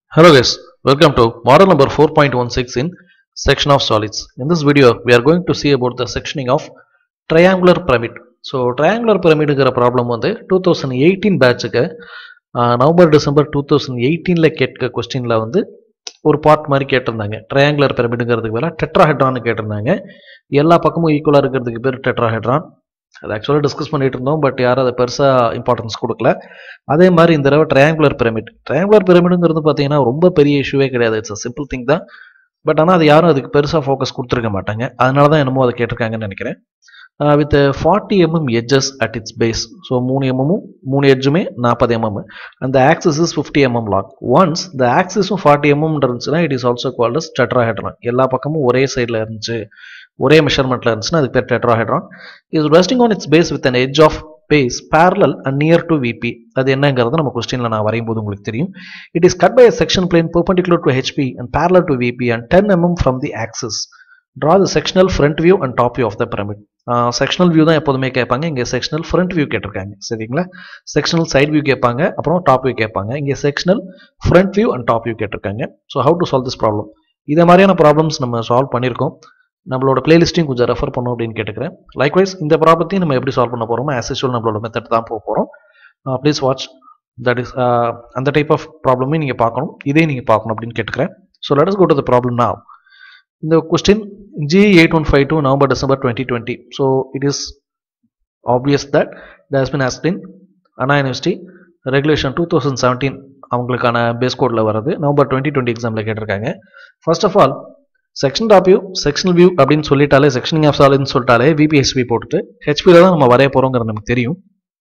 Hello guys, welcome to model number 4.16 in section of solids. In this video, we are going to see about the sectioning of triangular pyramid. So, triangular pyramidங்கிற problem வந்து two thousand eighteen பேட்சுக்கு November December two thousand எயிட்டீனில் கேட்க கொஸ்டினில் வந்து ஒரு part மாதிரி கேட்டிருந்தாங்க ட்ரையாங்குலர் பிரமிடுங்கிறதுக்கு பதிலாக டெட்ராஹெட்ரான்னு கேட்டிருந்தாங்க எல்லா பக்கமும் ஈக்குவலாக இருக்கிறதுக்கு பேர் டெட்ராஹெட்ரான் அது ஆக்சுவலாக டிஸ்கஸ் பண்ணிட்டு இருந்தோம் பட் யாரும் அதை பெருசாக இம்பார்ட்டன்ஸ் கொடுக்கல அதே மாதிரி இந்த தடவை ட்ரையாங்குலர் பிரமிட் ட்ரையாங்குலர் பிரமிடுங்கிறது பார்த்தீங்கன்னா ரொம்ப பெரிய இஷ்யூவே கிடையாது இட்ஸ் சிம்பிள் திங் தான் பட் ஆனால் அது யாரும் அதுக்கு பெருசாக ஃபோக்கஸ் கொடுத்துருக்க மாட்டாங்க அதனால தான் என்னமோ அதை கேட்டிருக்காங்கன்னு நினைக்கிறேன் with forty mm edges at its base so மூணு எம்எம்மும் மூணு எட்ஜுமே நாற்பது எம்எம் அந்த axis is fifty mm long once இந்த ஆக்சிஸும் ஃபார்ட்டி எம்எம் இருந்துச்சுன்னா it is also called tetrahedron எல்லா பக்கமும் ஒரே சைடில் இருந்துச்சு ஒரே மெஷர்மெண்ட்டில் இருந்துச்சுன்னா அதுக்கு பேர் tetrahedron is resting on its base with an edge of base parallel and near to VP அது என்னங்கிறது நம்ம கொஸ்டினில் நான் வரையும் போது உங்களுக்கு தெரியும் it is cut by a section plane perpendicular to HP and parallel to VP and 10 mm from the axis draw the sectional front view and top view of the pyramid sectional view தான் எப்போதுமே கேட்பாங்க இங்கே sectional front view கேட்டிருக்காங்க சரிங்களா sectional side view கேட்பாங்க அப்புறம் top view கேட்பாங்க இங்கே sectional front view and top view கேட்டிருக்காங்க so how to solve this problem இதே மாதிரியான ப்ராப்ளம்ஸ் நம்ம சால்வ் பண்ணியிருக்கோம் நம்மளோட பிளேலிஸ்ட்டையும் கொஞ்சம் ரெஃபர் பண்ணும் அப்படின்னு கேட்டுக்கிறேன் லைக்வைஸ் இந்த ப்ராப்ளத்தையும் நம்ம எப்படி சால்வ் பண்ண போகிறோமோ ஆஸ் யூஸ்வல் நம்மளோட மெத்தட் தான் போக போகிறோம் ப்ளீஸ் வாட்ச் தட் இஸ் அந்த டைப் ஆஃப் ப்ராப்ளமே நீங்கள் பார்க்கணும் இதே நீங்கள் பார்க்கணும் அப்படின்னு கேட்டுக்கிறேன் so let us go to the problem now இந்த question G eight one five two November December twenty twenty so it is obvious that the has been asked in Anna University regulation two thousand seventeen அவங்களுக்கான base கோடில் வர்றது November twenty twenty எக்ஸாமில் கேட்டிருக்காங்க first of all section top view sectional view அப்படின்னு சொல்லிட்டாலே sectioning of சாலின்னு சொல்லிட்டாலே விபிஎஸ்பி போட்டுட்டு ஹெச்பியில் தான் நம்ம வரைய போகிறோங்கிறது நமக்கு தெரியும்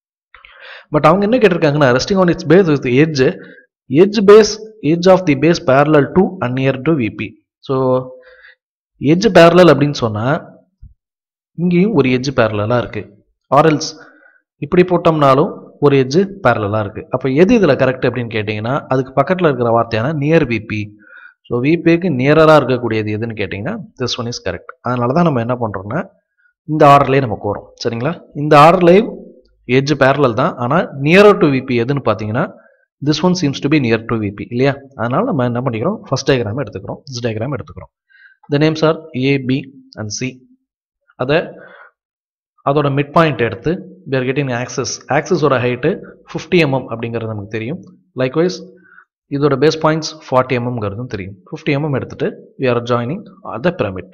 பட் அவங்க என்ன கேட்டிருக்காங்கன்னா resting on its base with edge edge base edge of the base parallel to and near to VP so edge parallel அப்படின்னு சொன்னால் இங்கேயும் ஒரு எட்ஜ் பேரலாக இருக்குது ஆர்எல்ஸ் இப்படி போட்டோம்னாலும் ஒரு எட்ஜு பேரலாக இருக்குது அப்போ எது இதில் கரெக்ட் அப்படின்னு கேட்டிங்கன்னா அதுக்கு பக்கத்தில் இருக்கிற வார்த்தையான நியர் விபி ஸோ விபிக்கு நியராக இருக்கக்கூடியது எதுன்னு கேட்டிங்கன்னா திஸ் ஒன் இஸ் கரெக்ட் அதனால தான் நம்ம என்ன பண்ணுறோம்னா இந்த ஆர்டர்லேயே நம்ம போகிறோம் சரிங்களா இந்த ஆர்டர்லேயும் எட்ஜ் பேரலல் தான் ஆனால் நியரர் டு விபி எதுன்னு பார்த்தீங்கன்னா this one seems to be near to VP இல்லையா அதனால நம்ம என்ன பண்ணிக்கிறோம் ஃபர்ஸ்ட் டயக்ராம் எடுத்துக்கிறோம் திஸ் டயக்ராம் எடுத்துக்கிறோம் the names are A B and C அதை அதோட மிட் பாயிண்ட் எடுத்து வி ஆர் கெட்டிங் ஆக்சஸ் ஆக்சஸோட ஹைட்டு ஃபிஃப்டி எம்எம் அப்படிங்கிறது நமக்கு தெரியும் லைக்வைஸ் இதோட பேஸ் பாயிண்ட்ஸ் ஃபார்ட்டி எம்எம்ங்கிறதும் தெரியும் ஃபிஃப்டி எம்எம் எடுத்துட்டு we are joining the pyramid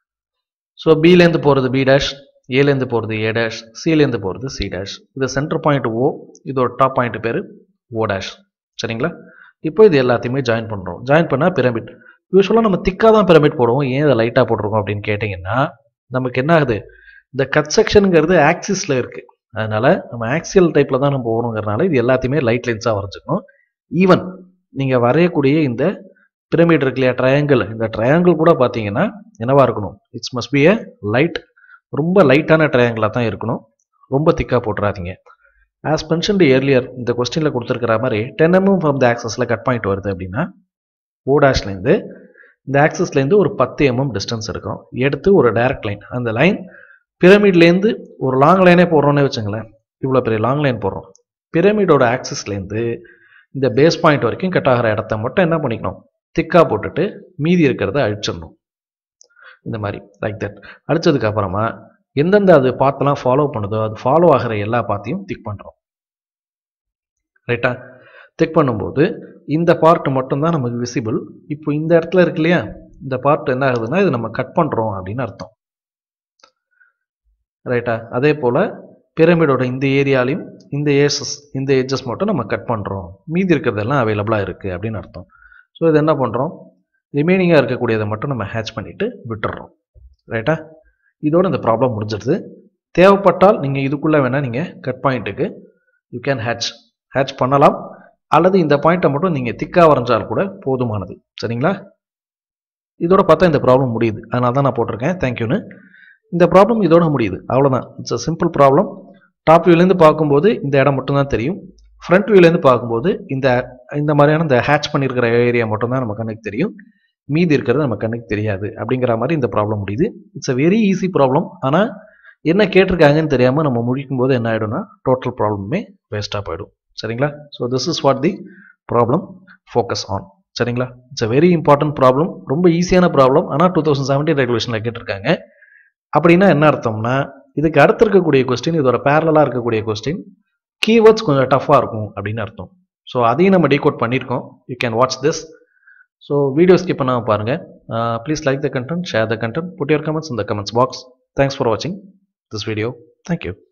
so பிலேருந்து போகிறது பி டேஷ் ஏலேருந்து போகிறது ஏ டேஷ் சிலேருந்து போகிறது சி டேஷ் இது சென்டர் பாயிண்ட் ஓ இதோட டாப் பாயிண்ட் பேர் ஓ டேஷ் சரிங்களா இப்போ இது எல்லாத்தையுமே ஜாயின் பண்ணுறோம் ஜாயின் பண்ணால் பிரமிட் யூஸ்வலாக நம்ம திக்காக தான் பிரமிட் போடுவோம் ஏன் இதை லைட்டாக போட்டிருக்கோம் அப்படின்னு கேட்டிங்கன்னா நமக்கு என்ன ஆகுது இந்த கட் செக்ஷனுங்கிறது ஆக்சிஸில் இருக்குது அதனால நம்ம ஆக்சியல் டைப்பில் தான் நம்ம போகணுங்கிறனால இது எல்லாத்தையுமே லைட் லைன்ஸாக வரைஞ்சிக்கணும் ஈவன் நீங்கள் வரையக்கூடிய இந்த பிரமிட் இருக்கு இல்லையா ட்ரையாங்கிள் இந்த ட்ரையாங்கிள் கூட பார்த்தீங்கன்னா என்னவா இருக்கணும் it's must be a light ரொம்ப லைட்டான ட்ரையாங்கிளாக தான் இருக்கணும் ரொம்ப திக்காக போட்டுறாதீங்க ஆஸ் மென்ஷன்டு ஏர்லியர் இந்த கொஸ்டினில் கொடுத்துருக்கிற மாதிரி டென் எம்எம் ஃப்ரம் த ஆக்சஸில் கட் பாயிண்ட் வருது அப்படின்னா ஓ டேஷ்லேருந்து இந்த ஆக்சஸ்லேருந்து ஒரு பத்து எம்எம் டிஸ்டன்ஸ் இருக்கும் எடுத்து ஒரு டைரக்ட் லைன் அந்த லைன் பிரமிட்லேருந்து ஒரு லாங் லைனே போடுறோன்னே வச்சுங்களேன் இவ்வளோ பெரிய லாங் லைன் போடுறோம் பிரமிடோட ஆக்சஸ்லேருந்து இந்த பேஸ் பாயிண்ட் வரைக்கும் கட் ஆகிற இடத்த மட்டும் என்ன பண்ணிக்கணும் திக்காக போட்டுட்டு மீதி இருக்கிறத அழிச்சிடணும் இந்த மாதிரி லைக் தட் அழிச்சதுக்கு அப்புறமா எந்தெந்த அது பாத்தெல்லாம் ஃபாலோ பண்ணுதோ அது ஃபாலோ ஆகிற எல்லா பாத்தையும் திக் பண்ணுறோம் ரைட்டா திக் பண்ணும்போது இந்த பார்ட் மட்டும்தான் நமக்கு விசிபிள் இப்போ இந்த இடத்துல இருக்கு இல்லையா இந்த பார்ட் என்ன ஆகுதுன்னா இது நம்ம கட் பண்ணுறோம் அப்படின்னு அர்த்தம் ரைட்டா அதே போல் பிரமிடோட இந்த ஏரியாலையும் இந்த ஏசஸ் இந்த ஏஜஸ் மட்டும் நம்ம கட் பண்ணுறோம் மீதி இருக்கிறதெல்லாம் அவைலபிளாக இருக்குது அப்படின்னு அர்த்தம் ஸோ இது என்ன பண்ணுறோம் ரிமைனிங்காக இருக்கக்கூடியதை மட்டும் நம்ம ஹேட்ச் பண்ணிவிட்டு விட்டுறோம் ரைட்டா இதோட இந்த ப்ராப்ளம் முடிஞ்சிடுது தேவைப்பட்டால் நீங்கள் இதுக்குள்ளே வேணால் நீங்கள் கட் பாயிண்ட்டுக்கு யூ கேன் ஹேட்ச் ஹேட்ச் பண்ணலாம் அல்லது இந்த பாயிண்ட்டை மட்டும் நீங்கள் திக்காக வரைஞ்சால் கூட போதுமானது சரிங்களா இதோட பார்த்தா இந்த ப்ராப்ளம் முடியுது அதனால தான் நான் போட்டிருக்கேன் தேங்க்யூன்னு இந்த ப்ராப்ளம் இதோட முடியுது அவ்வளோதான் it's a simple problem top வியூலேருந்து பார்க்கும்போது இந்த இடம் மட்டும்தான் தெரியும் ஃப்ரண்ட் வியூலேருந்து பார்க்கும்போது இந்த இந்த மாதிரியான இந்த ஹேட்ச் பண்ணியிருக்கிற ஏரியா மட்டும்தான் நம்ம கண்ணுக்கு தெரியும் மீதி இருக்கிறது நம்ம கண்ணுக்கு தெரியாது அப்படிங்கிற மாதிரி இந்த ப்ராப்ளம் முடியுது it's a very easy problem ஆனால் என்ன கேட்டிருக்காங்கன்னு தெரியாமல் நம்ம முடிக்கும் போது என்ன ஆகிடும்னா டோட்டல் ப்ராப்ளமே வேஸ்ட்டாக போயிடும் சரிங்களா so this is what the problem focus on சரிங்களா it's a very important problem ரொம்ப ஈஸியான ப்ராப்ளம் ஆனால் டூ தௌசண்ட் செவன்டீன் ரெகுலேஷனில் கேட்டிருக்காங்க அப்படின்னா என்ன அர்த்தம்னா இதுக்கு அடுத்து இருக்கக்கூடிய கொஸ்டின் இதோட பேரலாக இருக்கக்கூடிய கொஸ்டின் கீவேர்ட்ஸ் கொஞ்சம் டஃப்பாக இருக்கும் அப்படின்னு அர்த்தம் ஸோ அதையும் நம்ம டீகோட் பண்ணியிருக்கோம் you can watch this so video skip பண்ணாமல் பாருங்கள் please like the content share the content put your comments இந்த கமெண்ட்ஸ் பாக்ஸ் தேங்க்ஸ் ஃபார் வாட்சிங் திஸ் வீடியோ தேங்க்யூ